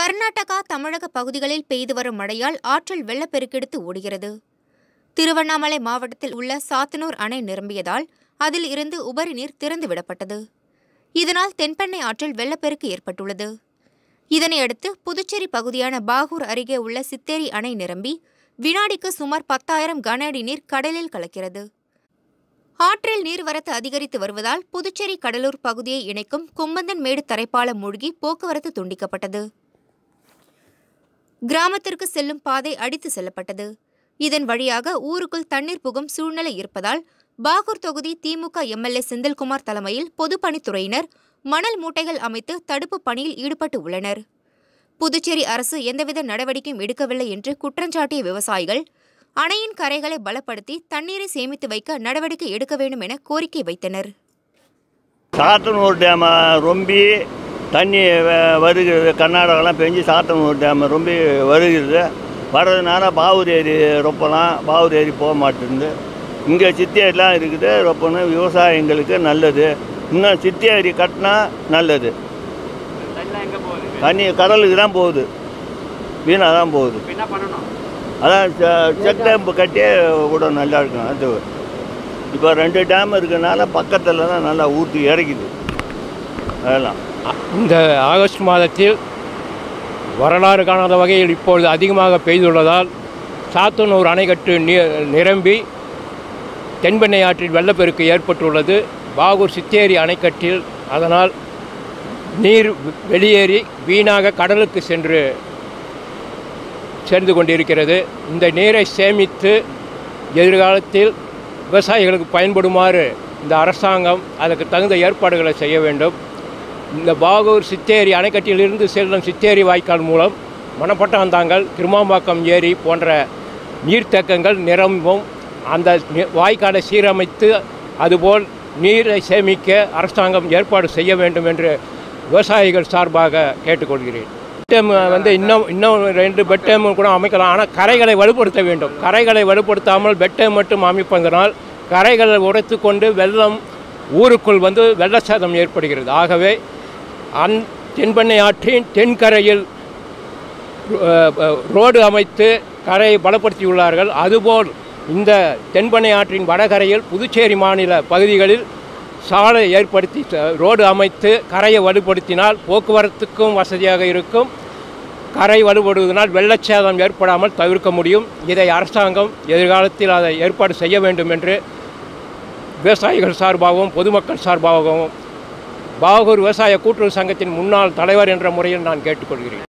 கர்நாடகா தமிழக பகுதிகளில் பெய்து வரும் மழையால் ஆற்றில் வெள்ளப்பெருக்கெடுத்து ஓடுகிறது திருவண்ணாமலை மாவட்டத்தில் உள்ள சாத்தனூர் அணை நிரம்பியதால் அதில் இருந்து உபரி நீர் திறந்து விடப்பட்டது இதனால் தென்பெண்ணை ஆற்றில் வெள்ளப்பெருக்கு ஏற்பட்டுள்ளது இதனையடுத்து புதுச்சேரி பகுதியான பாகூர் அருகே உள்ள சித்தேரி அணை நிரம்பி வினாடிக்கு சுமார் பத்தாயிரம் கன அடி நீர் கடலில் கலக்கிறது ஆற்றில் நீர்வரத்து அதிகரித்து வருவதால் புதுச்சேரி கடலூர் பகுதியை இணைக்கும் கும்பந்தன் மேடு தரைப்பாலம் மூழ்கி போக்குவரத்து துண்டிக்கப்பட்டது கிராமத்திற்கு செல்லும் பாதை அடித்து செல்லப்பட்டது இதன் வழியாக ஊருக்குள் தண்ணீர் புகும் சூழ்நிலை இருப்பதால் பாகூர் தொகுதி திமுக எம்எல்ஏ செந்தில்குமார் தலைமையில் பொதுப்பணித்துறையினர் மணல் மூட்டைகள் அமைத்து தடுப்பு பணியில் ஈடுபட்டு உள்ளனர் புதுச்சேரி அரசு எந்தவித நடவடிக்கையும் எடுக்கவில்லை என்று குற்றஞ்சாட்டிய விவசாயிகள் அணையின் கரைகளை பலப்படுத்தி தண்ணீரை சேமித்து வைக்க நடவடிக்கை எடுக்க வேண்டும் என கோரிக்கை வைத்தனர் சாத்தனூர் டேமை ரொம்பி தண்ணி வ- வருகிறது கர்நாடகாலாம் பெஞ்சு சாத்தனூர் டேம் ரொம்பி வருகிறது வர்றதுனால பாவூர் ஏரி ரொப்பலாம் பாவூர் ஏரி போக மாட்டேங்குது இங்கே சித்தி ஏரிலாம் இருக்குது ரொப்பணும் விவசாயிங்களுக்கு நல்லது இன்னும் சித்தி ஏரி கட்டினா நல்லது தண்ணிலாம் எங்கே போகுது தண்ணி கடலுக்கு தான் போகுது வீணாக தான் போகுது இப்போ என்ன பண்ணணும் அதான் செக் டேம் கட்டி கூட நல்லா இருக்கும் அது இப்போ ரெண்டு டேம் இருக்கனால பக்கத்தில் தான் நல்லா ஊற்றி இறக்குது அதெல்லாம் இந்த ஆகஸ்ட் மாதத்தில் வரலாறு காணாத வகையில் இப்பொழுது அதிகமாக பெய்துள்ளதால் சாத்தனூர் அணைக்கட்டு நீ நிரம்பி தென்பெண்ணை ஆற்றில் வெள்ளப்பெருக்கு ஏற்பட்டுள்ளது பாகூர் சித்தேரி அணைக்கட்டில் அதனால் நீர் வெளியேறி வீணாக கடலுக்கு சென்று சேர்ந்து கொண்டிருக்கிறது இந்த நீரை சேமித்து எதிர்காலத்தில் விவசாயிகளுக்கு பயன்படுமாறு இந்த அரசாங்கம் அதற்கு தகுந்த ஏற்பாடுகளை செய்ய வேண்டும் இந்த பாகூர் சித்தேரி அணைக்கட்டிலிருந்து செல்லும் சித்தேரி வாய்க்கால் மூலம் மணப்பட்டாந்தாங்கல் திருமாம்பாக்கம் ஏரி போன்ற நீர்த்தேக்கங்கள் நிரம்பும் அந்த நி- வாய்க்காலை சீரமைத்து அதுபோல் நீரை சேமிக்க அரசாங்கம் ஏற்பாடு செய்ய வேண்டும் என்று விவசாயிகள் சார்பாக கேட்டுக்கொள்கிறேன் பெட்டம் வந்து இன்னும் இன்னும் ரெண்டு பெட்டம் கூட அமைக்கலாம் ஆனால் கரைகளை வலுப்படுத்த வேண்டும் கரைகளை வலுப்படுத்தாமல் பெட்டம் மட்டும் அமைப்பதனால் கரைகளை உடைத்து கொண்டு வெள்ளம் ஊருக்குள் வந்து வெள்ளச்சேதம் ஏற்படுகிறது ஆகவே அந் தென்பெண்ணை ஆற்றின் தென்கரையில் அஹ், அஹ், ரோடு அமைத்து கரையை பலப்படுத்தியுள்ளார்கள் அதுபோல் இந்த தென்பெண்ணை ஆற்றின் வடகரையில் புதுச்சேரி மாநில பகுதிகளில் சாலை ஏற்படுத்தி ச- ரோடு அமைத்து கரையை வலுப்படுத்தினால் போக்குவரத்துக்கும் வசதியாக இருக்கும் கரை வலுப்படுவதனால் வெள்ளச்சேதம் ஏற்படாமல் தவிர்க்க முடியும் இதை அரசாங்கம் எதிர்காலத்தில் அதை ஏற்பாடு செய்ய வேண்டும் என்று விவசாயிகள் சார்பாகவும் பொதுமக்கள் சார்பாகவும் பாகூர் விவசாய கூட்டுறவு சங்கத்தின் முன்னாள் தலைவர் என்ற முறையில் நான் கேட்டுக்கொள்கிறேன்